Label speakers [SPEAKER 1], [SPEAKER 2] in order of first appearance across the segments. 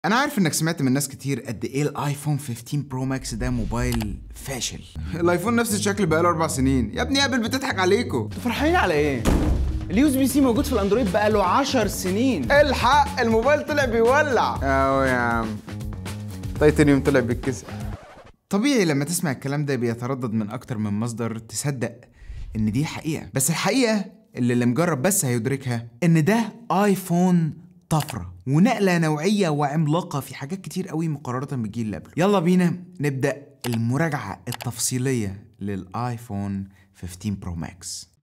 [SPEAKER 1] انا عارف انك سمعت من ناس كتير قد ايه الايفون 15 برو ماكس ده موبايل فاشل الايفون نفس الشكل بقاله اربع سنين يا ابني ابل بتضحك عليكم
[SPEAKER 2] انتوا فرحانين على ايه؟ اليو اس بي سي موجود في الاندرويد بقاله 10 سنين
[SPEAKER 1] الحق الموبايل طلع بيولع اهو يا عم تايتانيوم طلع بيتكسر طبيعي لما تسمع الكلام ده بيتردد من اكتر من مصدر تصدق ان دي حقيقه بس الحقيقه اللي اللي مجرب بس هيدركها ان ده ايفون طفره ونقله نوعيه وعملاقه في حاجات كتير قوي مقارنه بالجيل اللي قبله يلا بينا نبدا المراجعه التفصيليه للايفون 15 برو ماكس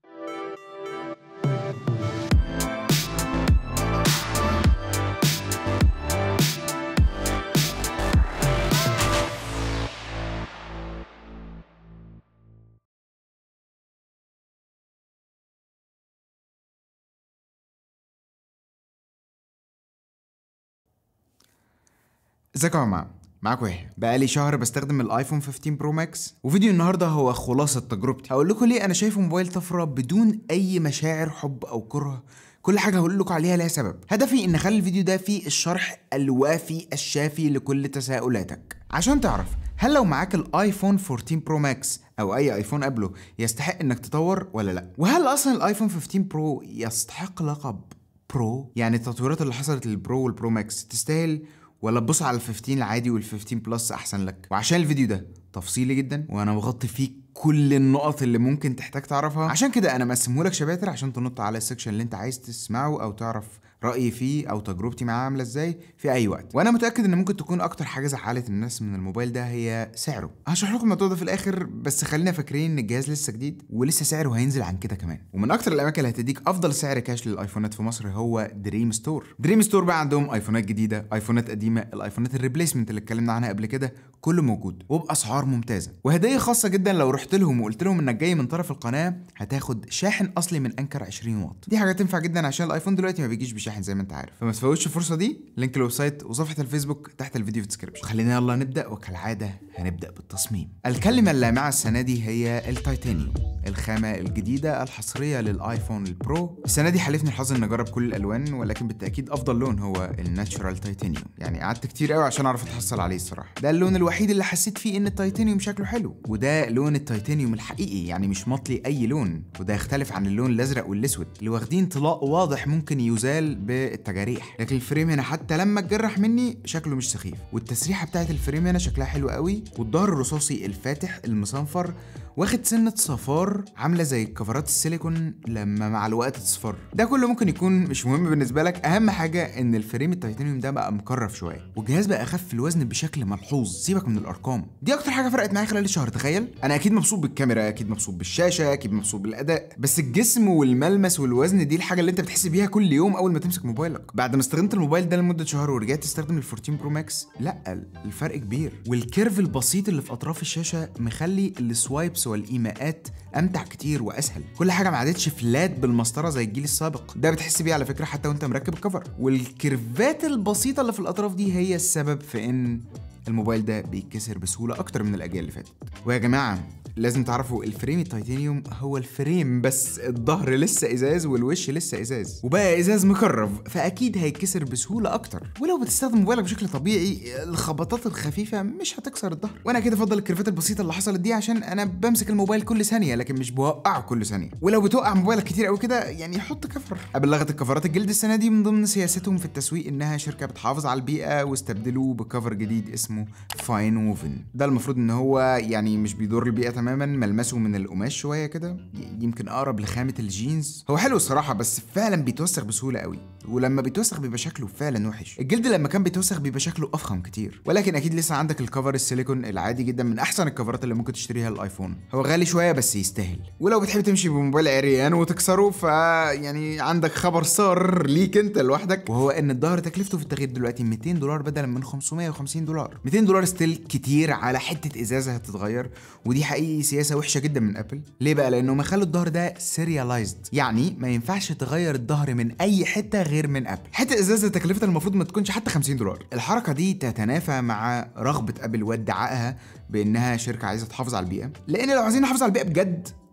[SPEAKER 1] ازيكم يا جماعه معاكم يحيى بقالي شهر بستخدم الايفون 15 برو ماكس وفيديو النهارده هو خلاصه تجربتي هقول لكم ليه انا شايفه موبايل طفره بدون اي مشاعر حب او كره كل حاجه هقول لكم عليها لها سبب هدفي ان اخلي الفيديو ده فيه الشرح الوافي الشافي لكل تساؤلاتك عشان تعرف هل لو معاك الايفون 14 برو ماكس او اي ايفون قبله يستحق انك تطور ولا لا وهل اصلا الايفون 15 برو يستحق لقب برو يعني التطويرات اللي حصلت للبرو والبرو ماكس تستاهل ولا تبص على ال 15 العادي وال 15 بلس احسن لك وعشان الفيديو ده تفصيلي جدا وانا بغطي فيه كل النقط اللي ممكن تحتاج تعرفها عشان كده انا مقسمهولك شباتر عشان تنط على السكشن اللي انت عايز تسمعه او تعرف رايي فيه او تجربتي معاه عامله ازاي في اي وقت وانا متاكد ان ممكن تكون اكتر حاجه زعلت الناس من الموبايل ده هي سعره هشرح لكم الموضوع ده في الاخر بس خلينا فاكرين ان الجهاز لسه جديد ولسه سعره هينزل عن كده كمان ومن اكتر الاماكن اللي هتديك افضل سعر كاش للايفونات في مصر هو دريم ستور دريم ستور بقى عندهم ايفونات جديده ايفونات قديمه الايفونات الريبليسمنت اللي اتكلمنا عنها قبل كده كله موجود وباسعار ممتازه وهديه خاصه جدا لو رحت لهم وقلت لهم انك جاي من طرف القناه هتاخد شاحن اصلي من انكر 20 واط دي حاجه تنفع جدا عشان الايفون دلوقتي ما بيجيش بشاحن زي ما انت عارف فما تفوتش الفرصه دي لينك الويب سايت وصفحه الفيسبوك تحت الفيديو في الديسكربشن خلينا يلا نبدا وكالعاده هنبدا بالتصميم الكلمه اللامعه السنه دي هي التيتانيوم الخامه الجديده الحصريه للايفون البرو السنه دي حالفني الحظ ان اجرب كل الالوان ولكن بالتاكيد افضل لون هو الناتشورال تيتانيوم يعني قعدت كتير قوي عشان اعرف اتحصل عليه الصراحه ده اللون الوحيد اللي حسيت فيه ان التيتانيوم شكله حلو وده لون التيتانيوم الحقيقي يعني مش مطلي اي لون وده يختلف عن اللون الازرق والاسود اللي واخدين طلاء واضح ممكن يزال بالتجاريح لكن الفريم هنا حتى لما اتجرح مني شكله مش سخيف والتسريحه بتاعت الفريم هنا شكلها حلو قوي والظهر الرصاصي الفاتح المصنفر واخد سنة صفار عاملة زي الكفرات السيليكون لما مع الوقت تصفر ده كله ممكن يكون مش مهم بالنسبة لك أهم حاجة إن الفريم التيتانيوم ده بقى مكرف شوية والجهاز بقى أخف في الوزن بشكل ملحوظ سيبك من الأرقام دي أكتر حاجة فرقت معايا خلال الشهر تخيل أنا أكيد مبسوط بالكاميرا أكيد مبسوط بالشاشة أكيد مبسوط بالأداء بس الجسم والملمس والوزن دي الحاجة اللي أنت بتحس بيها كل يوم أول ما تمسك موبايلك بعد ما استخدمت الموبايل ده لمدة شهر ورجعت تستخدم ال 14 برو ماكس لا الفرق كبير والكيرف البسيط اللي في أطراف الشاشة مخلي السوايبس والإيماءات امتع كتير واسهل كل حاجه ما عادتش فلات بالمسطره زي الجيل السابق ده بتحس بيه على فكره حتى وانت مركب الكفر والكيرفات البسيطه اللي في الاطراف دي هي السبب في ان الموبايل ده بيتكسر بسهوله اكتر من الاجيال اللي فاتت ويا جماعه لازم تعرفوا الفريم التيتانيوم هو الفريم بس الظهر لسه ازاز والوش لسه ازاز وبقى ازاز مكرف فاكيد هيتكسر بسهوله اكتر ولو بتستخدم موبايلك بشكل طبيعي الخبطات الخفيفه مش هتكسر الظهر وانا كده افضل الكيرفات البسيطه اللي حصلت دي عشان انا بمسك الموبايل كل ثانيه لكن مش بوقعه كل ثانيه ولو بتوقع موبايلك كتير قوي كده يعني حط كفر ابلغت الكفرات الجلد السنه دي من ضمن سياستهم في التسويق انها شركه بتحافظ على البيئه واستبدلوه بكفر جديد اسمه فاين ووفن ده المفروض ان هو يعني مش بيضر البيئه تماما ملمسه من القماش شويه كده يمكن اقرب لخامه الجينز هو حلو الصراحه بس فعلا بيتوسخ بسهوله قوي ولما بيتوسخ بيبقى شكله فعلا وحش الجلد لما كان بيتوسخ بيبقى شكله افخم كتير ولكن اكيد لسه عندك الكفر السيليكون العادي جدا من احسن الكفرات اللي ممكن تشتريها الايفون هو غالي شويه بس يستاهل ولو بتحب تمشي بموبايل عريان وتكسره ف يعني عندك خبر صار ليك انت لوحدك وهو ان الظهر تكلفته في التغيير دلوقتي 200 دولار بدلا من 550 دولار 200 دولار ستيل كتير على حته ازازه هتتغير ودي حقيقي سياسه وحشه جدا من ابل ليه بقى لانهم خلوا الظهر ده سيريالايزد يعني ما ينفعش تغير الظهر من اي حته غير من ابل حته ازازه تكلفتها المفروض ما تكونش حتى 50 دولار الحركه دي تتنافى مع رغبه ابل وادعائها بانها شركه عايزه تحافظ على البيئه لان لو عايزين نحافظ على البيئه بجد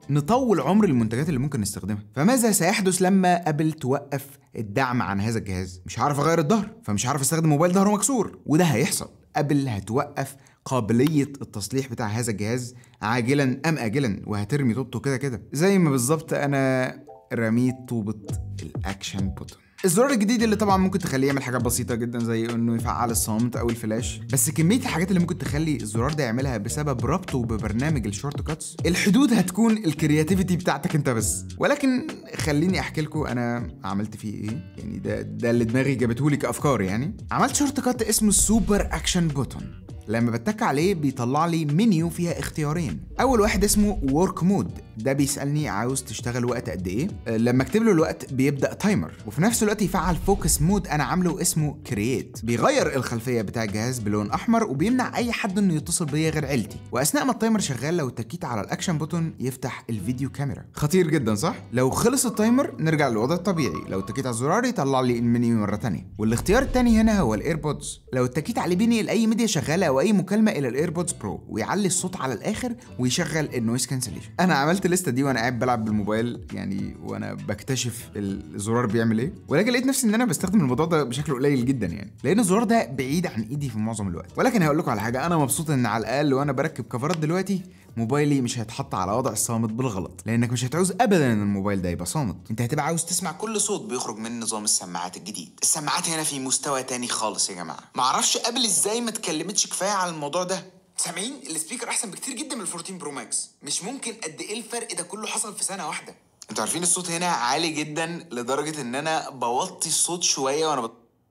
[SPEAKER 1] نطول عمر المنتجات اللي ممكن نستخدمها فماذا سيحدث لما ابل توقف الدعم عن هذا الجهاز مش هعرف اغير الظهر فمش هعرف استخدم موبايل ظهره مكسور وده هيحصل ابل هتوقف قابلية التصليح بتاع هذا الجهاز عاجلا ام اجلا وهترمي طوبته كده كده زي ما بالظبط انا رميت طوبة الاكشن بوتون الزرار الجديد اللي طبعا ممكن تخليه يعمل حاجات بسيطه جدا زي انه يفعل الصمت او الفلاش بس كميه الحاجات اللي ممكن تخلي الزرار ده يعملها بسبب ربطه ببرنامج الشورت كاتس الحدود هتكون الكرياتيفيتي بتاعتك انت بس ولكن خليني احكي لكم انا عملت فيه ايه يعني ده ده اللي دماغي جابته لي كافكار يعني عملت شورت كات اسمه السوبر اكشن بوتون لما بتك عليه بيطلع لي منيو فيها اختيارين اول واحد اسمه ورك مود ده بيسالني عاوز تشتغل وقت قد ايه أه، لما اكتب له الوقت بيبدا تايمر وفي نفس الوقت يفعل فوكس مود انا عامله اسمه كرييت بيغير الخلفيه بتاع الجهاز بلون احمر وبيمنع اي حد انه يتصل بيا غير عيلتي واثناء ما التايمر شغال لو تكيت على الاكشن بوتون يفتح الفيديو كاميرا خطير جدا صح لو خلص التايمر نرجع للوضع الطبيعي لو اتكيت على الزرار يطلع لي المنيو مره تانية والاختيار التاني هنا هو الايربودز لو اتكيت عليه بينقل اي ميديا شغاله او اي مكالمه الى الايربودز برو ويعلي الصوت على الاخر ويشغل النويز كانسليشن انا عملت الليسته دي وانا قاعد بلعب بالموبايل يعني وانا بكتشف الزرار بيعمل ايه ولكن لقيت نفسي ان انا بستخدم الموضوع ده بشكل قليل جدا يعني لان الزرار ده بعيد عن ايدي في معظم الوقت ولكن هقول لكم على حاجه انا مبسوط ان على الاقل وانا بركب كفرات دلوقتي موبايلي مش هيتحط على وضع الصامت بالغلط لانك مش هتعوز ابدا ان الموبايل ده يبقى صامت انت هتبقى عاوز تسمع كل صوت بيخرج من نظام السماعات الجديد السماعات هنا في مستوى تاني خالص يا جماعه معرفش ابل ازاي ما اتكلمتش كفايه على الموضوع ده سامعين السبيكر احسن بكتير جدا من ال 14 برو ماكس مش ممكن قد ايه الفرق ده كله حصل في سنه واحده انتوا عارفين الصوت هنا عالي جدا لدرجه ان انا بوطي الصوت شويه وانا بت...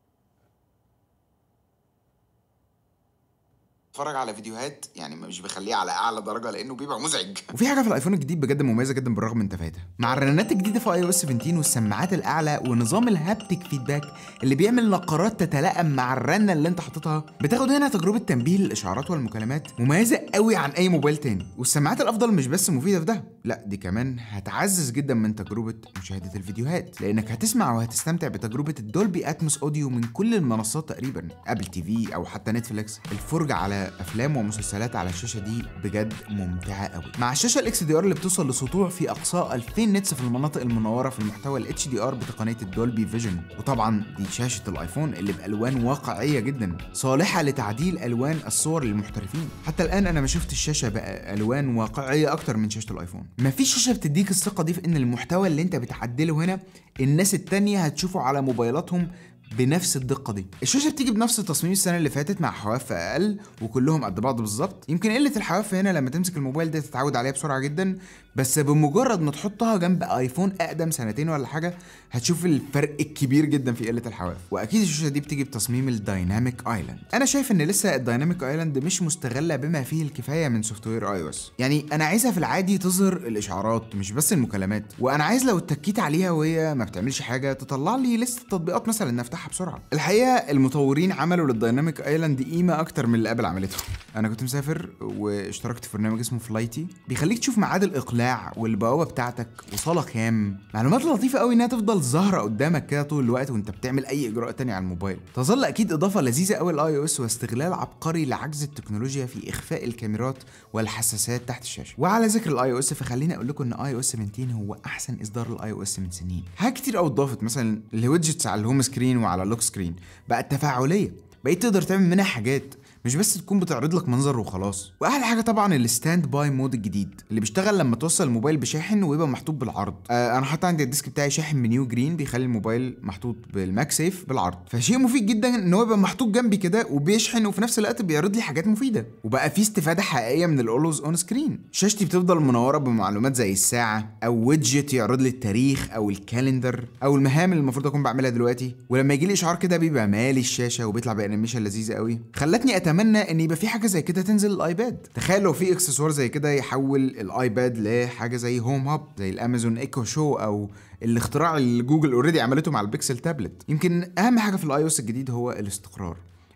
[SPEAKER 1] بتفرج على فيديوهات يعني مش بخليه على اعلى درجه لانه بيبقى مزعج وفي حاجه في الايفون الجديد بجد مميزه جدا بالرغم من تفاهتها مع الرنات الجديده في اي او اس 17 والسماعات الاعلى ونظام الهابتيك فيدباك اللي بيعمل نقرات تتلائم مع الرنه اللي انت حاططها بتاخد هنا تجربه تنبيه للاشعارات والمكالمات مميزه قوي عن اي موبايل تاني والسماعات الافضل مش بس مفيده في ده لا دي كمان هتعزز جدا من تجربه مشاهده الفيديوهات لانك هتسمع وهتستمتع بتجربه الدولبي اتموس اوديو من كل المنصات تقريبا ابل تي في او حتى نتفليكس الفرجه على افلام ومسلسلات على الشاشه دي بجد ممتعه قوي مع الشاشه الاكس دي ار اللي بتوصل لسطوع في اقصاها 2000 نتس في المناطق المنوره في المحتوى الاتش دي ار بتقنيه الدولبي فيجن وطبعا دي شاشه الايفون اللي بالوان واقعيه جدا صالحه لتعديل الوان الصور للمحترفين حتى الان انا ما شفت الشاشه بالوان واقعيه اكتر من شاشه الايفون مفيش شاشه بتديك الثقه دي في ان المحتوى اللي انت بتعدله هنا الناس التانية هتشوفه على موبايلاتهم بنفس الدقه دي الشاشه بتيجي بنفس تصميم السنه اللي فاتت مع حواف اقل وكلهم قد بعض بالظبط يمكن قله الحواف هنا لما تمسك الموبايل ده تتعود عليها بسرعه جدا بس بمجرد ما تحطها جنب ايفون اقدم سنتين ولا حاجه هتشوف الفرق الكبير جدا في قله الحواف واكيد الشاشه دي بتيجي بتصميم الدايناميك ايلاند انا شايف ان لسه الدايناميك ايلاند مش مستغله بما فيه الكفايه من سوفت وير اي او اس يعني انا عايزها في العادي تظهر الاشعارات مش بس المكالمات وانا عايز لو اتكيت عليها وهي ما بتعملش حاجه تطلع لي لسه تطبيقات مثلا ان افتحها بسرعه الحقيقه المطورين عملوا للدايناميك ايلاند قيمه اكتر من اللي ابل عملته انا كنت مسافر واشتركت في برنامج اسمه فلايتي بيخليك تشوف ميعاد الاقلاع والبوابه بتاعتك وصاله كام معلومات لطيفه قوي انها تفضل ظاهره قدامك كده طول الوقت وانت بتعمل اي اجراء تاني على الموبايل تظل اكيد اضافه لذيذه قوي الاي او اس واستغلال عبقري لعجز التكنولوجيا في اخفاء الكاميرات والحساسات تحت الشاشه وعلى ذكر الاي او اس فخليني اقول لكم ان اي او اس 17 هو احسن اصدار الاي او اس من سنين حاجات كتير قوي اتضافت مثلا الويدجتس على الهوم سكرين وعلى اللوك سكرين بقت تفاعليه بقيت تقدر تعمل منها حاجات مش بس تكون بتعرض لك منظر وخلاص واحلى حاجه طبعا الستاند باي مود الجديد اللي بيشتغل لما توصل الموبايل بشاحن ويبقى محطوط بالعرض آه انا حاطط عندي الديسك بتاعي شاحن من نيو جرين بيخلي الموبايل محطوط بالماك سيف بالعرض فشيء مفيد جدا ان هو يبقى محطوط جنبي كده وبيشحن وفي نفس الوقت بيعرض لي حاجات مفيده وبقى في استفاده حقيقيه من الاولوز اون سكرين شاشتي بتفضل منوره بمعلومات زي الساعه او ويدجت يعرض لي التاريخ او الكالندر او المهام اللي المفروض اكون بعملها دلوقتي ولما يجي لي اشعار كده بيبقى مالي الشاشه وبيطلع بانيميشن لذيذه قوي خلتني اتمنى ان يبقى في حاجه زي كده تنزل الايباد تخيل لو في اكسسوار زي كده يحول الايباد لحاجه زي هوم هاب زي الامازون ايكو شو او الاختراع اللي جوجل اوريدي عملته مع البيكسل تابلت يمكن اهم حاجه في الاي او اس الجديد هو الاستقرار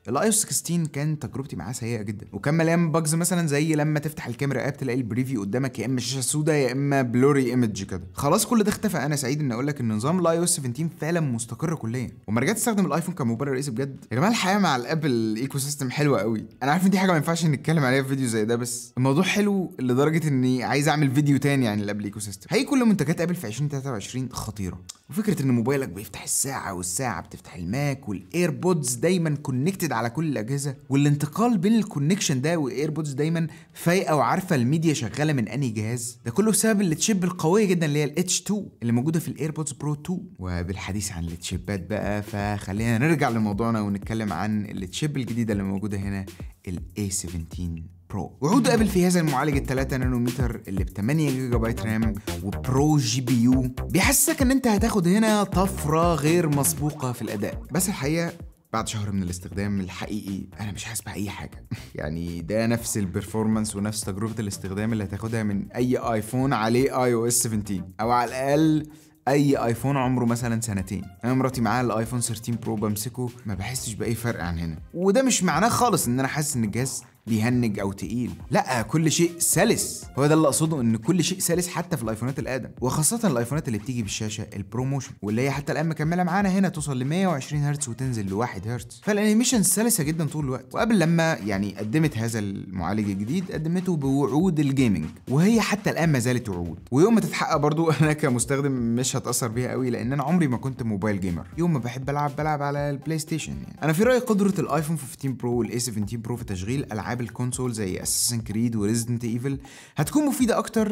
[SPEAKER 1] الاي او 16 كان تجربتي معاه سيئه جدا وكان مليان باجز مثلا زي لما تفتح الكاميرا اب تلاقي البريفيو قدامك يا اما شاشه سوداء يا اما بلوري ايمج كده خلاص كل ده اختفى انا سعيد ان اقول لك ان نظام الاي او 17 فعلا مستقر كليا وما رجعت استخدم الايفون كموبايل رئيسي بجد يا جماعه الحياه مع الابل ايكو سيستم حلوه قوي انا عارف ان دي حاجه ما ينفعش نتكلم عليها في فيديو زي ده بس الموضوع حلو لدرجه اني عايز اعمل فيديو تاني عن الابل ايكو سيستم هي كل منتجات ابل في 2023 خطيره وفكره ان موبايلك بيفتح الساعه والساعه بتفتح الماك والايربودز دايما كونكتد على كل الاجهزه والانتقال بين الكونكشن ده والايربودز دايما فايقه وعارفه الميديا شغاله من انهي جهاز ده كله بسبب التشيب القويه جدا اللي هي الاتش 2 اللي موجوده في الايربودز برو 2 وبالحديث عن التشيبات بقى فخلينا نرجع لموضوعنا ونتكلم عن التشيب الجديده اللي موجوده هنا الاي 17 برو وعود ابل في هذا المعالج ال 3 نانومتر اللي ب 8 جيجا بايت رام وبرو جي بي يو بيحسسك ان انت هتاخد هنا طفره غير مسبوقه في الاداء بس الحقيقه بعد شهر من الاستخدام الحقيقي انا مش حاسس باي حاجه يعني ده نفس البرفورمانس ونفس تجربه الاستخدام اللي هتاخدها من اي ايفون عليه اي او اس 17 او على الاقل اي ايفون عمره مثلا سنتين انا مراتي معاها الايفون 13 برو بمسكه ما بحسش باي فرق عن هنا وده مش معناه خالص ان انا حاسس ان الجهاز بيهنج او تقيل لا كل شيء سلس هو ده اللي اقصده ان كل شيء سلس حتى في الايفونات الادم وخاصه الايفونات اللي بتيجي بالشاشه البروموشن واللي هي حتى الان مكمله معانا هنا توصل ل 120 هرتز وتنزل ل 1 هرتز فالانيميشن سلسه جدا طول الوقت وقبل لما يعني قدمت هذا المعالج الجديد قدمته بوعود الجيمنج وهي حتى الان ما زالت وعود ويوم ما تتحقق برضو انا كمستخدم مش هتاثر بيها قوي لان انا عمري ما كنت موبايل جيمر يوم ما بحب العب بلعب على البلاي ستيشن يعني انا في رايي قدره الايفون 15 برو والاي 17 برو في تشغيل العاب الكونسول زي اساسن كريد وريزدنت ايفل هتكون مفيده اكتر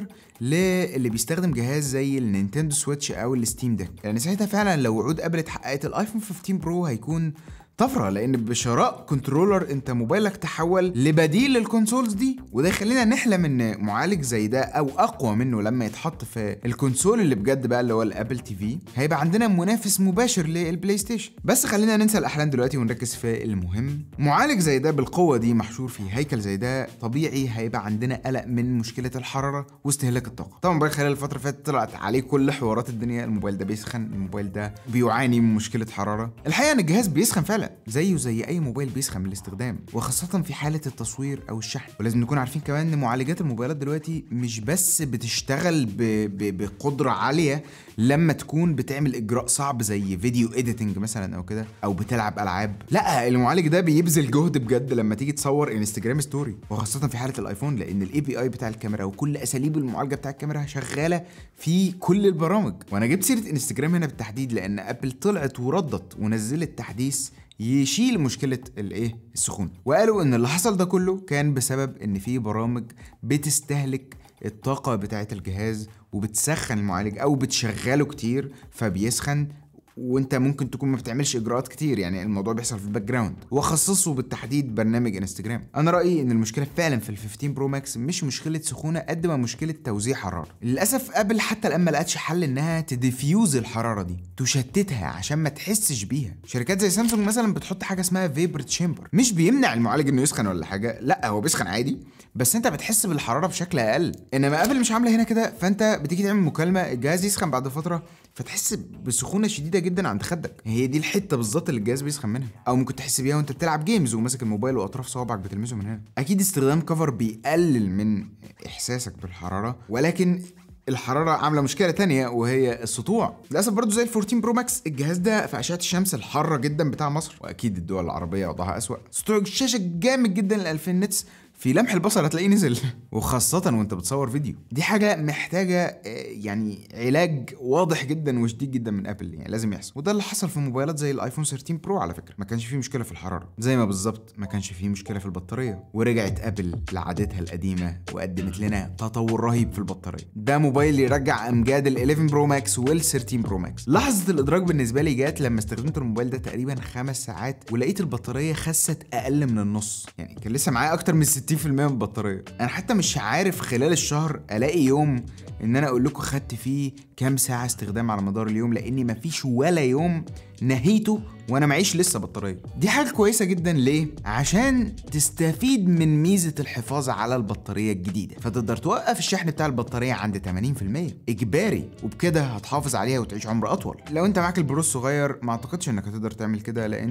[SPEAKER 1] للي بيستخدم جهاز زي النينتندو سويتش او الستيم ديك يعني ساعتها فعلا لو وعود ابل اتحققت الايفون 15 برو هيكون طفره لان بشراء كنترولر انت موبايلك تحول لبديل للكونسولز دي وده يخلينا نحلم ان معالج زي ده او اقوى منه لما يتحط في الكونسول اللي بجد بقى اللي هو الابل تي في هيبقى عندنا منافس مباشر للبلاي ستيشن بس خلينا ننسى الاحلام دلوقتي ونركز في المهم معالج زي ده بالقوه دي محشور في هيكل زي ده طبيعي هيبقى عندنا قلق من مشكله الحراره واستهلاك الطاقه طبعا بقى خلال الفتره اللي فاتت طلعت عليه كل حوارات الدنيا الموبايل ده بيسخن الموبايل ده بيعاني من مشكله حراره الحقيقه ان الجهاز بيسخن فعلا زيه زي اي موبايل بيسخن من الاستخدام وخاصه في حاله التصوير او الشحن ولازم نكون عارفين كمان ان معالجات الموبايلات دلوقتي مش بس بتشتغل ب... ب... بقدره عاليه لما تكون بتعمل اجراء صعب زي فيديو اديتنج مثلا او كده او بتلعب العاب لا المعالج ده بيبذل جهد بجد لما تيجي تصور انستجرام ستوري وخاصه في حاله الايفون لان الاي بي اي بتاع الكاميرا وكل اساليب المعالجه بتاع الكاميرا شغاله في كل البرامج وانا جبت سيره انستجرام هنا بالتحديد لان ابل طلعت وردت ونزلت تحديث يشيل مشكله الايه السخونه وقالوا ان اللي حصل ده كله كان بسبب ان في برامج بتستهلك الطاقه بتاعه الجهاز وبتسخن المعالج او بتشغله كتير فبيسخن وانت ممكن تكون ما بتعملش اجراءات كتير يعني الموضوع بيحصل في الباك جراوند وخصصوا بالتحديد برنامج انستجرام انا رايي ان المشكله فعلا في ال 15 برو ماكس مش مشكله سخونه قد ما مشكله توزيع حراره للاسف ابل حتى الان ما لقتش حل انها تديفيوز الحراره دي تشتتها عشان ما تحسش بيها شركات زي سامسونج مثلا بتحط حاجه اسمها فيبر تشامبر مش بيمنع المعالج انه يسخن ولا حاجه لا هو بيسخن عادي بس انت بتحس بالحراره بشكل اقل انما ابل مش عامله هنا كده فانت بتيجي تعمل مكالمه الجهاز يسخن بعد فتره فتحس بسخونه شديده جدا عند خدك هي دي الحته بالظبط اللي الجهاز بيسخن منها او ممكن تحس بيها وانت بتلعب جيمز وماسك الموبايل واطراف صوابعك بتلمسه من هنا اكيد استخدام كفر بيقلل من احساسك بالحراره ولكن الحراره عامله مشكله تانية وهي السطوع للاسف برضو زي ال 14 برو ماكس الجهاز ده في اشعه الشمس الحاره جدا بتاع مصر واكيد الدول العربيه وضعها اسوا سطوع الشاشه جامد جدا ل 2000 نتس في لمح البصر هتلاقيه نزل وخاصة وانت بتصور فيديو دي حاجة محتاجة آه، يعني علاج واضح جدا وشديد جدا من ابل يعني لازم يحصل وده اللي حصل في موبايلات زي الايفون 13 برو على فكرة ما كانش فيه مشكلة في الحرارة زي ما بالظبط ما كانش فيه مشكلة في البطارية ورجعت ابل لعادتها القديمة وقدمت لنا تطور رهيب في البطارية ده موبايل يرجع امجاد ال 11 برو ماكس وال 13 برو ماكس لحظة الادراك بالنسبة لي جات لما استخدمت الموبايل ده تقريبا خمس ساعات ولقيت البطارية خست اقل من النص يعني كان لسه معايا اكتر من 60% من البطاريه انا حتى مش عارف خلال الشهر الاقي يوم ان انا اقول لكم خدت فيه كام ساعه استخدام على مدار اليوم لاني مفيش ولا يوم نهيته وانا معيش لسه بطاريه دي حاجه كويسه جدا ليه عشان تستفيد من ميزه الحفاظ على البطاريه الجديده فتقدر توقف الشحن بتاع البطاريه عند 80% اجباري وبكده هتحافظ عليها وتعيش عمر اطول لو انت معاك البرو الصغير ما اعتقدش انك هتقدر تعمل كده لان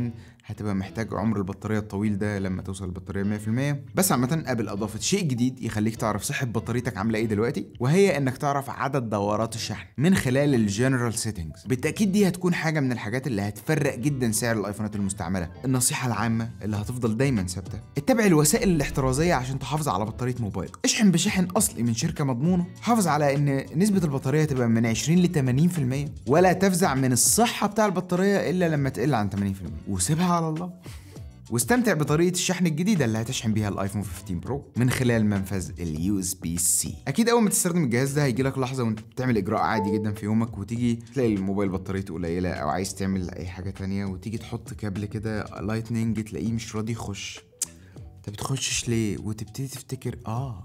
[SPEAKER 1] هتبقى محتاج عمر البطاريه الطويل ده لما توصل البطاريه 100% بس عامه ابل اضافت شيء جديد يخليك تعرف صحه بطاريتك عامله ايه دلوقتي وهي انك تعرف عدد دورات الشحن من خلال الجنرال سيتنجز بالتاكيد دي هتكون حاجه من الحاجات اللي هتفرق جدا سعر الايفونات المستعمله النصيحه العامه اللي هتفضل دايما ثابته اتبع الوسائل الاحترازيه عشان تحافظ على بطاريه موبايل اشحن بشحن اصلي من شركه مضمونه حافظ على ان نسبه البطاريه تبقى من 20 ل 80% ولا تفزع من الصحه بتاع البطاريه الا لما تقل عن 80% وسيبها على الله واستمتع بطريقة الشحن الجديدة اللي هتشحن بيها الايفون 15 برو من خلال منفذ اليو اس بي سي اكيد اول ما تستخدم الجهاز ده هيجي لك لحظة وانت بتعمل اجراء عادي جدا في يومك وتيجي تلاقي الموبايل بطاريته قليلة او عايز تعمل اي حاجة تانية وتيجي تحط كابل كده لايتنينج تلاقيه مش راضي يخش انت بتخشش ليه وتبتدي تفتكر اه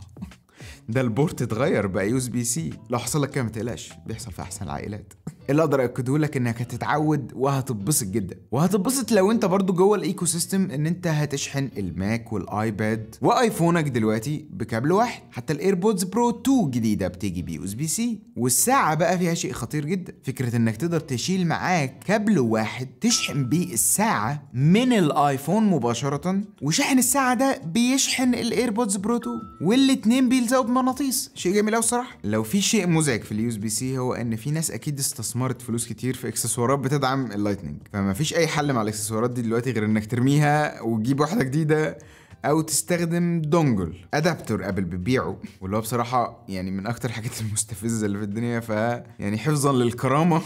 [SPEAKER 1] ده البورت اتغير بقى يو اس بي سي لو حصل لك كده ما تقلقش بيحصل في احسن العائلات اللي اقدر اكده لك انك هتتعود وهتتبسط جدا وهتتبسط لو انت برضو جوه الايكو سيستم ان انت هتشحن الماك والايباد وايفونك دلوقتي بكابل واحد حتى الايربودز برو 2 جديده بتيجي بيو اس بي سي والساعه بقى فيها شيء خطير جدا فكره انك تقدر تشيل معاك كابل واحد تشحن بيه الساعه من الايفون مباشره وشاحن الساعه ده بيشحن الايربودز برو 2 والاتنين بيلزقوا بمغناطيس شيء جميل قوي الصراحه لو في شيء مزعج في اليو اس بي سي هو ان في ناس اكيد استثمرت فلوس كتير في اكسسوارات بتدعم اللايتنينج فما فيش اي حل مع الاكسسوارات دي دلوقتي غير انك ترميها وتجيب واحده جديده او تستخدم دونجل ادابتور ابل بتبيعه واللي هو بصراحه يعني من اكتر الحاجات المستفزه اللي في الدنيا ف يعني حفظا للكرامه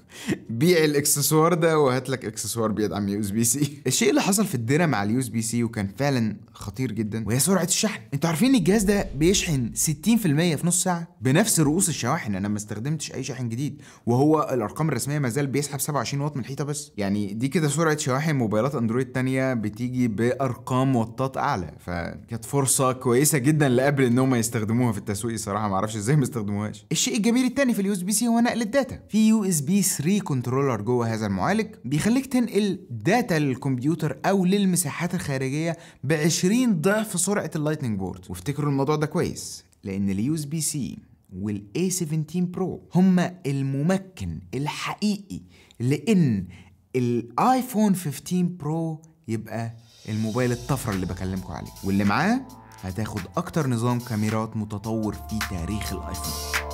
[SPEAKER 1] بيع الاكسسوار ده وهات لك اكسسوار بيدعم يو اس بي سي الشيء اللي حصل في الديره مع اليو اس بي سي وكان فعلا خطير جدا وهي سرعه الشحن انتوا عارفين ان الجهاز ده بيشحن 60% في نص ساعه بنفس رؤوس الشواحن انا ما استخدمتش اي شاحن جديد وهو الارقام الرسميه ما زال بيسحب 27 واط من الحيطه بس يعني دي كده سرعه شواحن موبايلات اندرويد تانية بتيجي بارقام وطات اعلى فكانت فرصه كويسه جدا لابل ان هم يستخدموها في التسويق صراحه ما اعرفش ازاي ما استخدموهاش الشيء الجميل التاني في اليو اس بي سي هو نقل الداتا في يو اس بي 3 كنترولر جوه هذا المعالج بيخليك تنقل داتا للكمبيوتر او للمساحات الخارجيه ب 20 ضعف سرعه اللايتنينج بورد وافتكروا الموضوع ده كويس لان اليو اس بي سي والاي 17 برو هما الممكن الحقيقي لان الايفون 15 برو يبقى الموبايل الطفره اللي بكلمكم عليه واللي معاه هتاخد اكتر نظام كاميرات متطور في تاريخ الايفون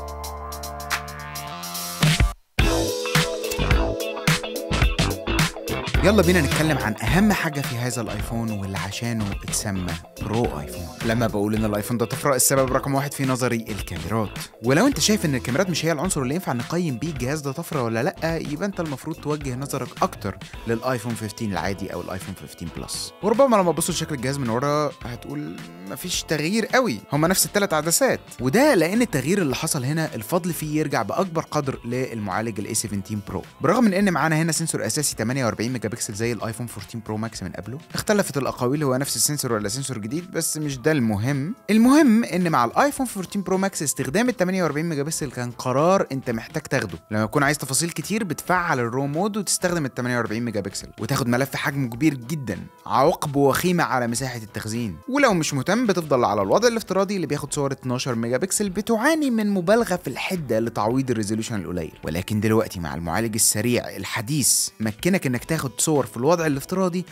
[SPEAKER 1] يلا بينا نتكلم عن اهم حاجه في هذا الايفون واللي عشانه اتسمى برو ايفون لما بقول ان الايفون ده طفره السبب رقم واحد في نظري الكاميرات ولو انت شايف ان الكاميرات مش هي العنصر اللي ينفع نقيم بيه الجهاز ده طفره ولا لا يبقى انت المفروض توجه نظرك اكتر للايفون 15 العادي او الايفون 15 بلس وربما لما تبص لشكل الجهاز من ورا هتقول مفيش تغيير قوي هما نفس الثلاث عدسات وده لان التغيير اللي حصل هنا الفضل فيه يرجع باكبر قدر للمعالج الاي 17 برو برغم من ان معانا هنا سنسور اساسي 48 ميجا بكسل زي الايفون 14 برو ماكس من قبله اختلفت الاقاويل هو نفس السنسور ولا سنسور جديد بس مش ده المهم المهم ان مع الايفون 14 برو ماكس استخدام ال 48 ميجا بكسل كان قرار انت محتاج تاخده لما يكون عايز تفاصيل كتير بتفعل الرو مود وتستخدم ال 48 ميجا بكسل وتاخد ملف حجمه كبير جدا عواقبه وخيمه على مساحه التخزين ولو مش مهتم بتفضل على الوضع الافتراضي اللي بياخد صور 12 ميجا بكسل بتعاني من مبالغه في الحده لتعويض الريزولوشن القليل ولكن دلوقتي مع المعالج السريع الحديث مكنك انك تاخد صور في الوضع الافتراضي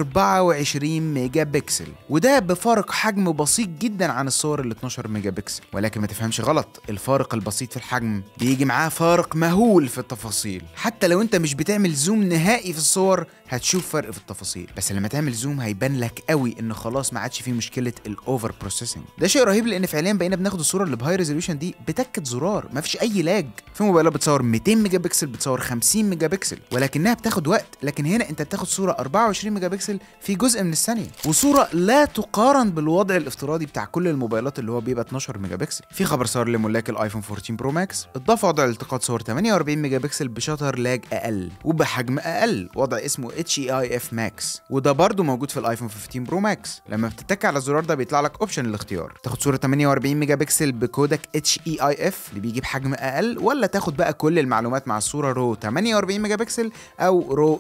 [SPEAKER 1] 24 ميجا بكسل وده بفارق حجم بسيط جدا عن الصور ال 12 ميجا بكسل ولكن ما تفهمش غلط الفارق البسيط في الحجم بيجي معاه فارق مهول في التفاصيل حتى لو انت مش بتعمل زوم نهائي في الصور هتشوف فرق في التفاصيل بس لما تعمل زوم هيبان لك قوي ان خلاص ما عادش فيه مشكله الاوفر بروسيسنج ده شيء رهيب لان فعليا بقينا بناخد الصوره اللي بهاي ريزوليوشن دي بتكه زرار ما فيش اي لاج في موبايلات بتصور 200 ميجا بكسل بتصور 50 ميجا بكسل ولكنها بتاخد وقت لكن هنا انت بتاخد صوره 24 ميجا بكسل في جزء من الثانيه وصوره لا تقارن بالوضع الافتراضي بتاع كل الموبايلات اللي هو بيبقى 12 ميجا بكسل في خبر صار لملاك الايفون 14 برو ماكس اضاف وضع التقاط صور 48 ميجا بكسل بشطر لاج اقل وبحجم اقل وضع اسمه اتش اي اي اف ماكس وده برضه موجود في الايفون 15 برو ماكس لما بتتك على الزرار ده بيطلع لك اوبشن الاختيار تاخد صوره 48 ميجا بكسل بكودك اتش اي اي اف اللي بيجي بحجم اقل ولا تاخد بقى كل المعلومات مع الصوره رو 48 ميجا بكسل او رو 12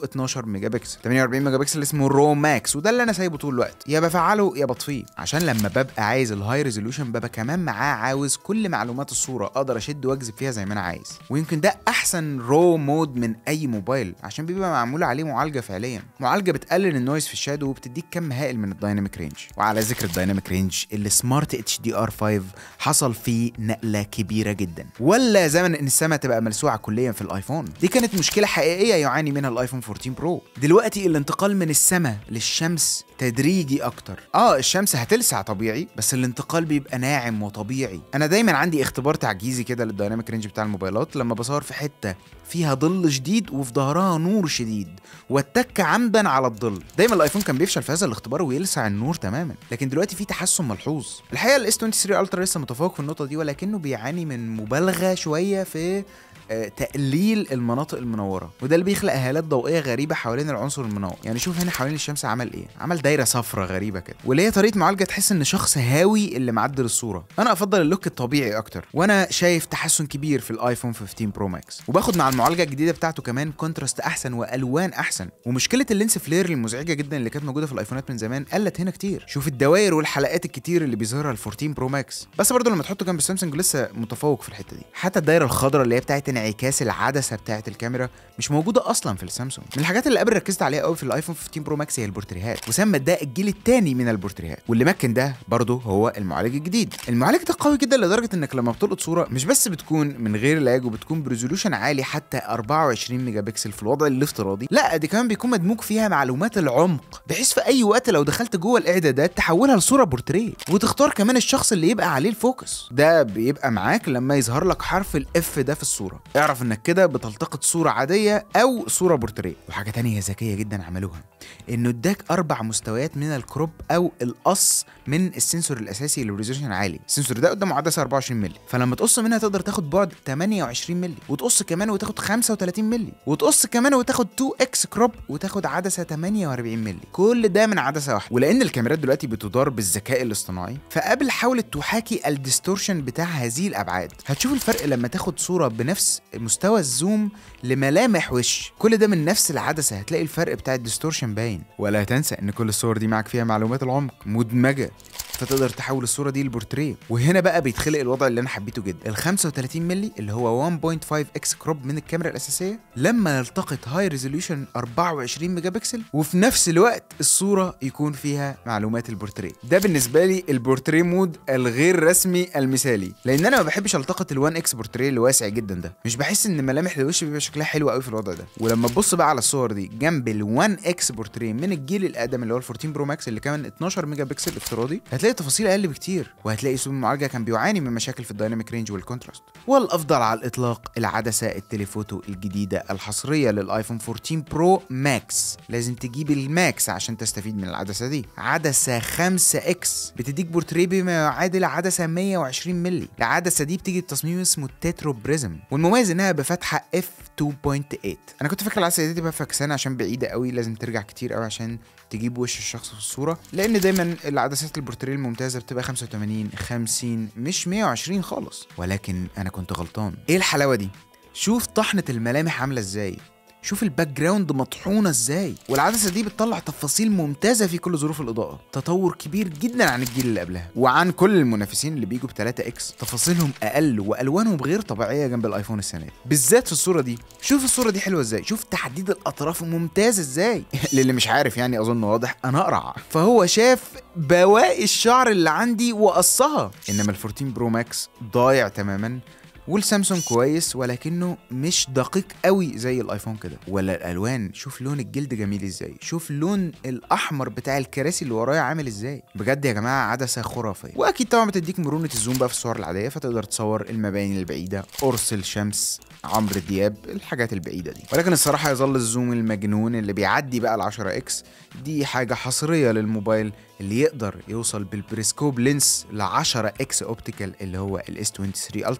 [SPEAKER 1] ميجا بكسل 48 ميجا بكسل اسمه رو ماكس وده اللي انا سايبه طول الوقت يا بفعله يا بطفيه عشان لما ببقى عايز الهاي ريزولوشن ببقى كمان معاه عاوز كل معلومات الصوره اقدر اشد واجذب فيها زي ما انا عايز ويمكن ده احسن رو مود من اي موبايل عشان بيبقى معمول عليه معالجه فعليا معالجه بتقلل النويز في الشادو وبتديك كم هائل من الدايناميك رينج وعلى ذكر الدايناميك رينج السمارت اتش دي ار 5 حصل فيه نقله كبيره جدا ولا زمن ان السما تبقى ملسوعه كليا في الايفون دي كانت مشكله حقيقيه يعاني منها الايفون 14 برو دلوقتي الانتقال من السما للشمس تدريجي اكتر اه الشمس هتلسع طبيعي بس الانتقال بيبقى ناعم وطبيعي انا دايما عندي اختبار تعجيزي كده للدايناميك رينج بتاع الموبايلات لما بصور في حته فيها ظل شديد وفي ظهرها نور شديد واتك عمدا على الظل دايما الايفون كان بيفشل في هذا الاختبار ويلسع النور تماما لكن دلوقتي في تحسن ملحوظ الحقيقه الاس 23 الترا لسه متفوق في النقطه دي ولكنه بيعاني من مبالغه شويه في آه، تقليل المناطق المنوره وده اللي بيخلق هالات ضوئيه غريبه حوالين العنصر المنور يعني شوف هنا حوالين الشمس عمل ايه عمل دايره صفرة غريبه كده واللي هي طريقه معالجه تحس ان شخص هاوي اللي معدل الصوره انا افضل اللوك الطبيعي اكتر وانا شايف تحسن كبير في الايفون 15 برو ماكس وباخد مع المعالجه الجديده بتاعته كمان كونتراست احسن والوان احسن ومشكله اللينس فلير المزعجه جدا اللي كانت موجوده في الايفونات من زمان قلت هنا كتير شوف الدوائر والحلقات الكتير اللي بيظهرها ال 14 برو ماكس بس برضه لما تحطه جنب السامسونج لسه متفوق في الحته دي حتى الدايره الخضراء اللي هي بتاعت انعكاس العدسه بتاعت الكاميرا مش موجوده اصلا في السامسونج من الحاجات اللي قبل ركزت عليها قوي في الايفون 15 برو ماكس هي البورتريهات وسمى ده الجيل الثاني من البورتريهات واللي مكن ده برضه هو المعالج الجديد المعالج ده قوي جدا لدرجه انك لما بتلقط صوره مش بس بتكون من غير لاج وبتكون بريزولوشن عالي حتى 24 ميجا بكسل في الوضع الافتراضي لا دي كمان بيكون مدموج فيها معلومات العمق بحيث في اي وقت لو دخلت جوه الاعدادات تحولها لصوره بورتريه وتختار كمان الشخص اللي يبقى عليه الفوكس ده بيبقى معاك لما يظهر لك حرف الاف ده في الصوره اعرف انك كده بتلتقط صوره عاديه او صوره بورتريه وحاجه تانية ذكيه جدا عملوها انه اداك اربع مستويات من الكروب او القص من السنسور الاساسي اللي ريزولوشن عالي السنسور ده قدامه عدسه 24 مللي فلما تقص منها تقدر تاخد بعد 28 مللي وتقص كمان وتاخد 35 مللي وتقص كمان وتاخد 2 اكس كروب وتاخد عدسه 48 مللي كل ده من عدسه واحده ولان الكاميرات دلوقتي بتدار بالذكاء الاصطناعي فقبل حاولت تحاكي الديستورشن بتاع هذه الابعاد هتشوف الفرق لما تاخد صوره بنفس مستوى الزوم لملامح وش كل ده من نفس العدسه هتلاقي الفرق بتاع الديستورشن باين ولا تنسى ان كل الصور دي معاك فيها معلومات العمق مدمجه فتقدر تحول الصوره دي لبورتريه وهنا بقى بيتخلق الوضع اللي انا حبيته جدا ال 35 مللي اللي هو 1.5 اكس كروب من الكاميرا الاساسيه لما يلتقط هاي ريزوليوشن 24 ميجا بكسل وفي نفس الوقت الصوره يكون فيها معلومات البورتريه ده بالنسبه لي البورتريه مود الغير رسمي المثالي لان انا ما بحبش التقط ال 1 اكس بورتريه اللي واسع جدا ده مش بحس ان ملامح الوش بيبقى شكلها حلو قوي في الوضع ده ولما تبص بقى على الصور دي جنب ال 1 اكس بورتريه من الجيل الاقدم اللي هو ال 14 برو ماكس اللي كمان 12 ميجا بكسل افتراضي هتلاقي تفاصيل اقل بكتير وهتلاقي اسلوب المعالجه كان بيعاني من مشاكل في الدايناميك رينج والكونتراست والافضل على الاطلاق العدسه التليفوتو الجديده الحصريه للايفون 14 برو ماكس لازم تجيب الماكس عشان تستفيد من العدسه دي عدسه 5 اكس بتديك بورتريه بما يعادل عدسه 120 مللي العدسه دي بتيجي بتصميم اسمه تيترو بريزم والمميز انها بفتحه اف 2.8 انا كنت فاكر العدسه دي تبقى فكسانه عشان بعيده قوي لازم ترجع كتير قوي عشان تجيب وش الشخص في الصوره لان دايما العدسات البورتريه الممتازه بتبقى 85 50 مش 120 خالص ولكن انا كنت غلطان ايه الحلاوه دي شوف طحنه الملامح عامله ازاي شوف الباك جراوند مطحونه ازاي والعدسه دي بتطلع تفاصيل ممتازه في كل ظروف الاضاءه تطور كبير جدا عن الجيل اللي قبلها وعن كل المنافسين اللي بيجوا ب 3 اكس تفاصيلهم اقل والوانهم غير طبيعيه جنب الايفون السنه دي بالذات في الصوره دي شوف الصوره دي حلوه ازاي شوف تحديد الاطراف ممتاز ازاي للي مش عارف يعني اظن واضح انا اقرع فهو شاف بواقي الشعر اللي عندي وقصها انما ال 14 برو ماكس ضايع تماما والسامسونج كويس ولكنه مش دقيق قوي زي الايفون كده ولا الالوان شوف لون الجلد جميل ازاي شوف لون الاحمر بتاع الكراسي اللي ورايا عامل ازاي بجد يا جماعه عدسه خرافيه واكيد طبعا بتديك مرونه الزوم بقى في الصور العاديه فتقدر تصور المباني البعيده قرص الشمس عمرو دياب الحاجات البعيده دي ولكن الصراحه يظل الزوم المجنون اللي بيعدي بقى ال 10 اكس دي حاجه حصريه للموبايل اللي يقدر يوصل بالبريسكوب لينس ل 10 اكس اوبتيكال اللي هو الاس 23 الترا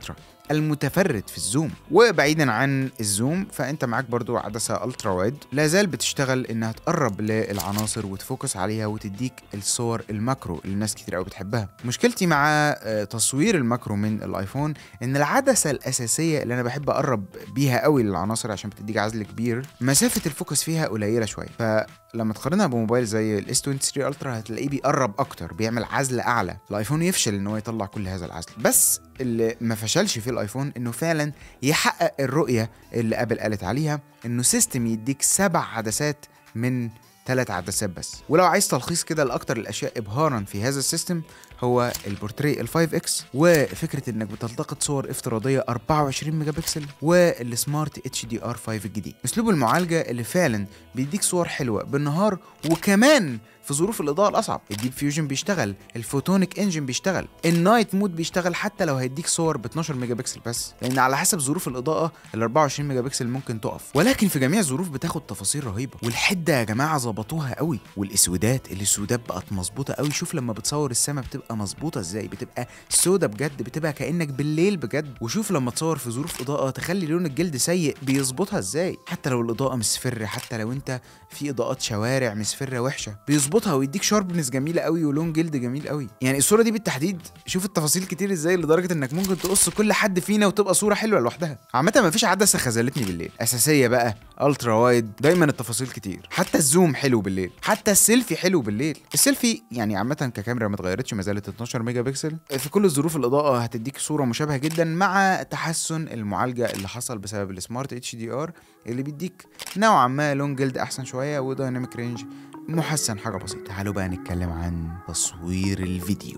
[SPEAKER 1] المتفرد في الزوم وبعيدا عن الزوم فانت معاك برضو عدسه الترا وايد لا زال بتشتغل انها تقرب للعناصر وتفوكس عليها وتديك الصور الماكرو اللي الناس كتير قوي بتحبها مشكلتي مع آه، تصوير الماكرو من الايفون ان العدسه الاساسيه اللي انا بحب اقرب بيها قوي للعناصر عشان بتديك عزل كبير مسافه الفوكس فيها قليله شويه فلما تقارنها بموبايل زي الاس 23 الترا هتلاقيه بيقرب اكتر بيعمل عزل اعلى الايفون يفشل ان هو يطلع كل هذا العزل بس اللي ما فشلش في الايفون انه فعلا يحقق الرؤيه اللي ابل قالت عليها انه سيستم يديك سبع عدسات من ثلاث عدسات بس ولو عايز تلخيص كده لاكتر الاشياء ابهارا في هذا السيستم هو البورتري ال 5 اكس وفكره انك بتلتقط صور افتراضيه 24 ميجا بكسل والسمارت اتش دي ار 5 الجديد اسلوب المعالجه اللي فعلا بيديك صور حلوه بالنهار وكمان في ظروف الاضاءه الاصعب الديب فيوجن بيشتغل الفوتونيك انجن بيشتغل النايت مود بيشتغل حتى لو هيديك صور ب 12 ميجا بكسل بس لان على حسب ظروف الاضاءه ال 24 ميجا بكسل ممكن تقف ولكن في جميع الظروف بتاخد تفاصيل رهيبه والحده يا جماعه ظبطوها قوي والاسودات الاسودات بقت مظبوطه قوي شوف لما بتصور السما بتبقى مظبوطه ازاي بتبقى سودا بجد بتبقى كانك بالليل بجد وشوف لما تصور في ظروف اضاءه تخلي لون الجلد سيء بيظبطها ازاي حتى لو الاضاءه مصفره حتى لو انت في اضاءات شوارع مصفره وحشه بيظبطها ويديك شاربنس جميله قوي ولون جلد جميل قوي يعني الصوره دي بالتحديد شوف التفاصيل كتير ازاي لدرجه انك ممكن تقص كل حد فينا وتبقى صوره حلوه لوحدها عامه مفيش عدسه خذلتني بالليل اساسيه بقى الترا وايد دايما التفاصيل كتير حتى الزوم حلو بالليل حتى السيلفي حلو بالليل السيلفي يعني عامه ككاميرا ما اتغيرتش ما زالت 12 ميجا بكسل في كل الظروف الاضاءه هتديك صوره مشابهه جدا مع تحسن المعالجه اللي حصل بسبب السمارت اتش دي ار اللي بيديك نوعا ما لون جلد احسن شويه ودايناميك رينج محسن حاجه بسيطه تعالوا بقى نتكلم عن تصوير الفيديو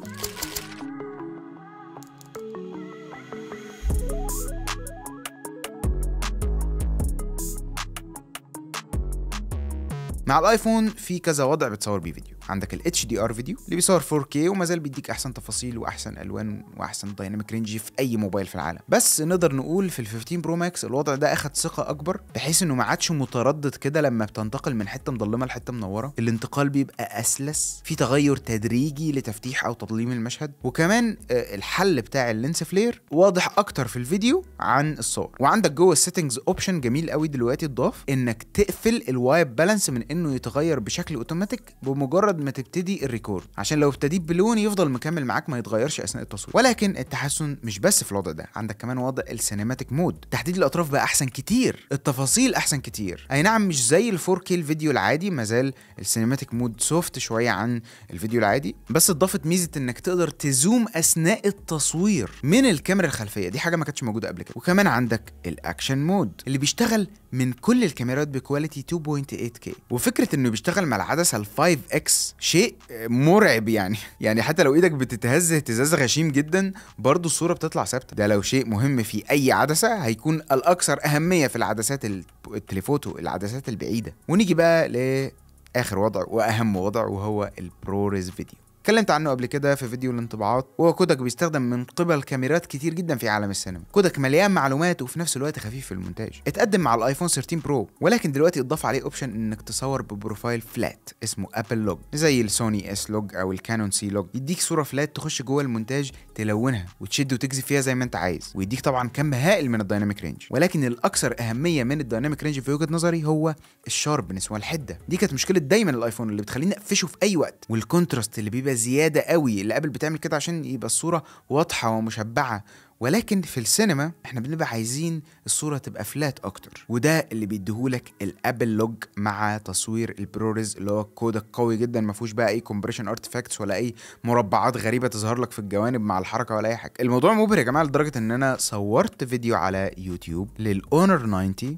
[SPEAKER 1] مع الايفون في كذا وضع بتصور بيه فيديو عندك ال HDR فيديو اللي بيصور 4K وما زال بيديك احسن تفاصيل واحسن الوان واحسن دايناميك رينج في اي موبايل في العالم بس نقدر نقول في ال 15 برو ماكس الوضع ده اخد ثقه اكبر بحيث انه ما عادش متردد كده لما بتنتقل من حته مظلمه لحته منوره الانتقال بيبقى اسلس في تغير تدريجي لتفتيح او تظليم المشهد وكمان آه، الحل بتاع اللينس فلير واضح اكتر في الفيديو عن الصور وعندك جوه السيتنجز اوبشن جميل قوي دلوقتي اتضاف انك تقفل الوايب بالانس من انه يتغير بشكل اوتوماتيك بمجرد ما تبتدي الريكورد عشان لو ابتديت بلون يفضل مكمل معاك ما يتغيرش اثناء التصوير ولكن التحسن مش بس في الوضع ده عندك كمان وضع السينماتيك مود تحديد الاطراف بقى احسن كتير التفاصيل احسن كتير اي نعم مش زي ال 4K الفيديو العادي ما زال السينماتيك مود سوفت شويه عن الفيديو العادي بس اضافت ميزه انك تقدر تزوم اثناء التصوير من الكاميرا الخلفيه دي حاجه ما كانتش موجوده قبل كده وكمان عندك الاكشن مود اللي بيشتغل من كل الكاميرات بكواليتي 2.8K وفكره انه بيشتغل مع العدسه ال 5X شيء مرعب يعني يعني حتى لو ايدك بتتهز اهتزاز غشيم جدا برضه الصوره بتطلع ثابته ده لو شيء مهم في اي عدسه هيكون الاكثر اهميه في العدسات ال- التليفوتو العدسات البعيده ونيجي بقى لاخر وضع واهم وضع وهو البروريز فيديو اتكلمت عنه قبل كده في فيديو الانطباعات وهو كودك بيستخدم من قبل كاميرات كتير جدا في عالم السينما كودك مليان معلومات وفي نفس الوقت خفيف في المونتاج اتقدم مع الايفون 13 برو ولكن دلوقتي اضاف عليه اوبشن انك تصور ببروفايل فلات اسمه ابل لوج زي السوني اس لوج او الكانون سي لوج يديك صوره فلات تخش جوه المونتاج تلونها وتشد وتجذب فيها زي ما انت عايز ويديك طبعا كم هائل من الدايناميك رينج ولكن الاكثر اهميه من الدايناميك رينج في وجهه نظري هو الشاربنس والحده دي كانت مشكله دايما الايفون اللي بتخليني اقفشه في اي وقت والكونتراست اللي بيبقى زياده قوي اللي ابل بتعمل كده عشان يبقى الصوره واضحه ومشبعه ولكن في السينما احنا بنبقى عايزين الصوره تبقى فلات اكتر وده اللي بيديهولك الابل لوج مع تصوير البروريز اللي هو كودك قوي جدا ما فيهوش بقى اي كومبريشن ارتفاكتس ولا اي مربعات غريبه تظهر لك في الجوانب مع الحركه ولا اي حاجه الموضوع مبهر يا جماعه لدرجه ان انا صورت فيديو على يوتيوب للاونر 90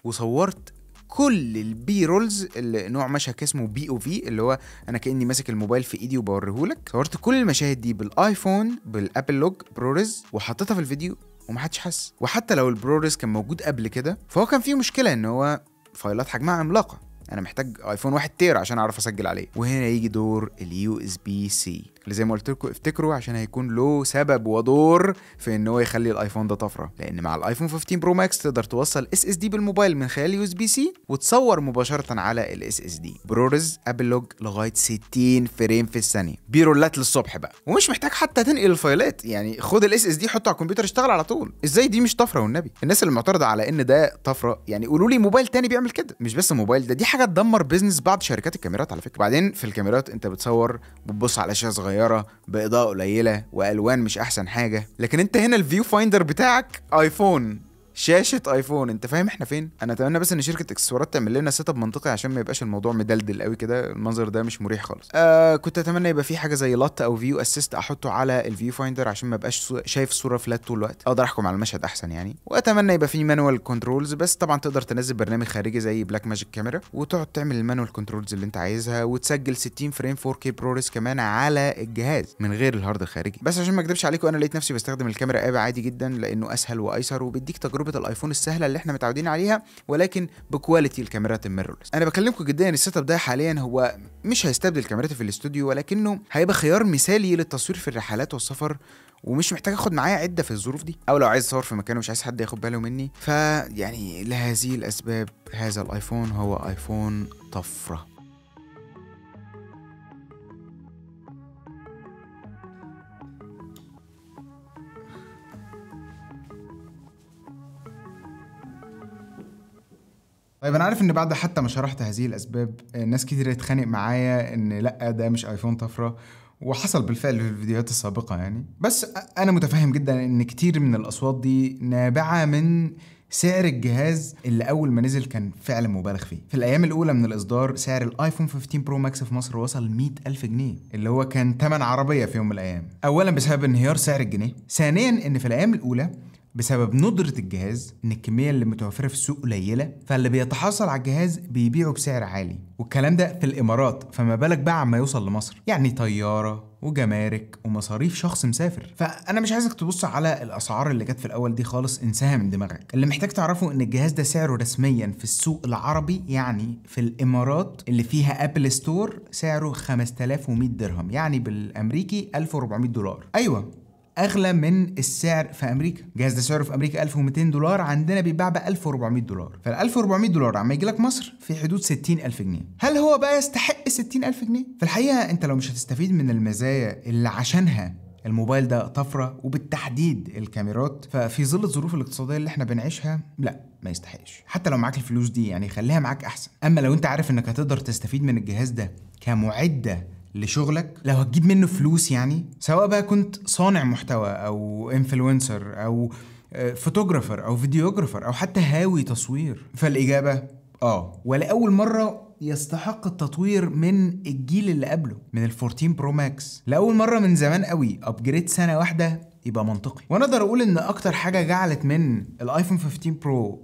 [SPEAKER 1] وصورت كل البي رولز اللي نوع مشهد اسمه بي او في اللي هو انا كاني ماسك الموبايل في ايدي وبوريهولك صورت كل المشاهد دي بالايفون بالابل لوج بروريز وحطيتها في الفيديو ومحدش حس وحتى لو البروريز كان موجود قبل كده فهو كان فيه مشكله ان هو فايلات حجمها عملاقه انا محتاج ايفون 1 تيرا عشان اعرف اسجل عليه وهنا يجي دور اليو اس بي سي اللي زي ما قلت لكم افتكروا عشان هيكون له سبب ودور في ان هو يخلي الايفون ده طفره لان مع الايفون 15 برو ماكس تقدر توصل اس اس دي بالموبايل من خلال يو اس بي سي وتصور مباشره على الاس اس دي برورز ابل لوج لغايه 60 فريم في الثانيه بيرولات للصبح بقى ومش محتاج حتى تنقل الفايلات يعني خد الاس اس دي حطه على الكمبيوتر اشتغل على طول ازاي دي مش طفره والنبي الناس اللي معترضه على ان ده طفره يعني قولوا لي موبايل تاني بيعمل كده مش بس موبايل ده دي حاجه تدمر بيزنس بعض شركات الكاميرات على فكره وبعدين في الكاميرات انت بتصور بتبص على شاشه صغيره باضاءه قليله والوان مش احسن حاجه لكن انت هنا الفيو فايندر بتاعك ايفون شاشة ايفون انت فاهم احنا فين؟ انا اتمنى بس ان شركة اكسسوارات تعمل لنا سيت اب منطقي عشان ما يبقاش الموضوع مدلدل قوي كده المنظر ده مش مريح خالص. آه كنت اتمنى يبقى في حاجة زي لات او فيو اسيست احطه على الفيو فايندر عشان ما ابقاش صو- شايف الصورة فلات طول الوقت اقدر احكم على المشهد احسن يعني. واتمنى يبقى في مانوال كنترولز بس طبعا تقدر تنزل برنامج خارجي زي بلاك ماجيك كاميرا وتقعد تعمل المانوال كنترولز اللي انت عايزها وتسجل 60 فريم 4K بروريس كمان على الجهاز من غير الهارد الخارجي. بس عشان ما اكدبش عليكم انا لقيت نفسي بستخدم الكاميرا اب عادي جدا لانه اسهل وايسر وبيديك تجربه الايفون السهله اللي احنا متعودين عليها ولكن بكواليتي الكاميرات الميرورلس انا بكلمكم جدا السيت اب ده حاليا هو مش هيستبدل كاميراتي في الاستوديو ولكنه هيبقى خيار مثالي للتصوير في الرحلات والسفر ومش محتاج اخد معايا عده في الظروف دي او لو عايز اصور في مكان ومش عايز حد ياخد باله مني فيعني لهذه الاسباب هذا الايفون هو ايفون طفره
[SPEAKER 2] طيب انا عارف ان بعد حتى ما شرحت هذه الاسباب آه، ناس كتير اتخانق معايا ان لا ده مش ايفون طفره وحصل بالفعل في الفيديوهات السابقه يعني بس أ- انا متفهم جدا ان كتير من الاصوات دي نابعه من سعر الجهاز اللي اول ما نزل كان فعلا مبالغ فيه في الايام الاولى من الاصدار سعر الايفون 15 برو ماكس في مصر وصل 100 الف جنيه اللي هو كان تمن عربيه في يوم من الايام اولا بسبب انهيار سعر الجنيه ثانيا ان في الايام الاولى بسبب ندرة الجهاز ان الكمية اللي متوفرة في السوق قليلة فاللي بيتحصل على الجهاز بيبيعه بسعر عالي والكلام ده في الامارات فما بالك بقى عما يوصل لمصر يعني طيارة وجمارك ومصاريف شخص مسافر فانا مش عايزك تبص على الاسعار اللي جت في الاول دي خالص انساها من دماغك اللي محتاج تعرفه ان الجهاز ده سعره رسميا في السوق العربي يعني في الامارات اللي فيها ابل ستور سعره 5100 درهم يعني بالامريكي 1400 دولار ايوه اغلى من السعر في امريكا الجهاز ده سعره في امريكا 1200 دولار عندنا بيتباع ب 1400 دولار فال 1400 دولار عما يجي لك مصر في حدود 60000 جنيه هل هو بقى يستحق ال 60000 جنيه في الحقيقه انت لو مش هتستفيد من المزايا اللي عشانها الموبايل ده طفره وبالتحديد الكاميرات ففي ظل الظروف الاقتصاديه اللي احنا بنعيشها لا ما يستحقش حتى لو معاك الفلوس دي يعني خليها معاك احسن اما لو انت عارف انك هتقدر تستفيد من الجهاز ده كمعده لشغلك لو هتجيب منه فلوس يعني سواء بقى كنت صانع محتوى او انفلونسر او آه، فوتوغرافر او فيديوغرافر او حتى هاوي تصوير فالاجابه اه ولاول مره يستحق التطوير من الجيل اللي قبله من ال 14 برو ماكس لاول مره من زمان قوي ابجريد سنه واحده يبقى منطقي وانا اقدر اقول ان اكتر حاجه جعلت من الايفون 15 برو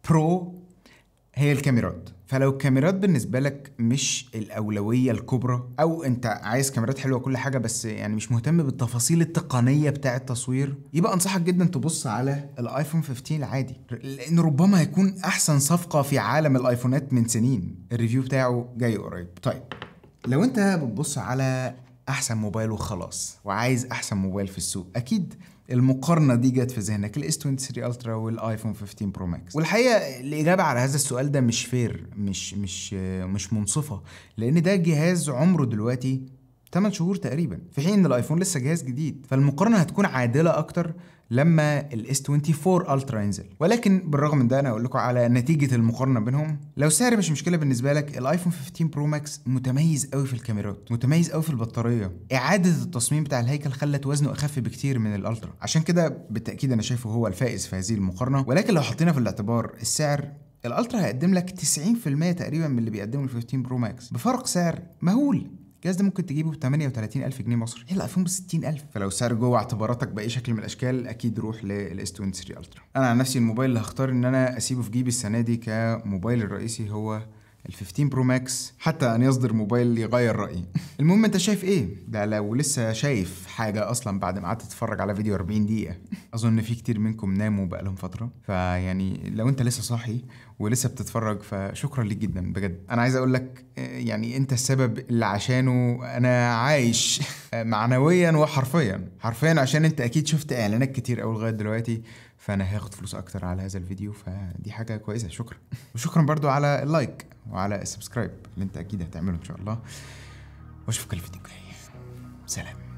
[SPEAKER 2] برو هي الكاميرات فلو الكاميرات بالنسبه لك مش الاولويه الكبرى او انت عايز كاميرات حلوه كل حاجه بس يعني مش مهتم بالتفاصيل التقنيه بتاعه التصوير يبقى انصحك جدا تبص على الايفون 15 العادي لان ربما هيكون احسن صفقه في عالم الايفونات من سنين الريفيو بتاعه جاي قريب طيب لو انت بتبص على احسن موبايل وخلاص وعايز احسن موبايل في السوق اكيد المقارنه دي جت في ذهنك الاس 23 الترا والايفون 15 برو ماكس والحقيقه الاجابه على هذا السؤال ده مش فير مش مش مش منصفه لان ده جهاز عمره دلوقتي 8 شهور تقريبا في حين ان الايفون لسه جهاز جديد فالمقارنه هتكون عادله اكتر لما الاس 24 الترا ينزل ولكن بالرغم من ده انا اقول لكم على نتيجه المقارنه بينهم لو السعر مش مشكله بالنسبه لك الايفون 15 برو ماكس متميز قوي في الكاميرات متميز قوي في البطاريه اعاده التصميم بتاع الهيكل خلت وزنه اخف بكتير من الالترا عشان كده بالتاكيد انا شايفه هو الفائز في هذه المقارنه ولكن لو حطينا في الاعتبار السعر الالترا هيقدم لك 90% تقريبا من اللي بيقدمه ال 15 برو ماكس بفرق سعر مهول الجهاز ده ممكن تجيبه ب 38000 جنيه مصري هي الايفون ب 60000 فلو سعر جوه اعتباراتك باي شكل من الاشكال اكيد روح للاس 23 الترا انا عن نفسي الموبايل اللي هختار ان انا اسيبه في جيبي السنه دي كموبايل الرئيسي هو ال 15 برو ماكس حتى ان يصدر موبايل يغير رايي المهم انت شايف ايه ده لو لسه شايف حاجه اصلا بعد ما قعدت تتفرج على فيديو 40 دقيقه اظن في كتير منكم ناموا بقالهم فتره فيعني لو انت لسه صاحي ولسه بتتفرج فشكرا ليك جدا بجد انا عايز اقول لك آه، يعني انت السبب اللي عشانه انا عايش آه، معنويا وحرفيا حرفيا عشان انت اكيد شفت اعلانات كتير قوي لغايه دلوقتي فانا هاخد فلوس اكتر على هذا الفيديو فدي حاجه كويسه شكرا وشكرا برضو على اللايك وعلى السبسكرايب اللي انت اكيد هتعمله ان شاء الله واشوفك الفيديو الجاي سلام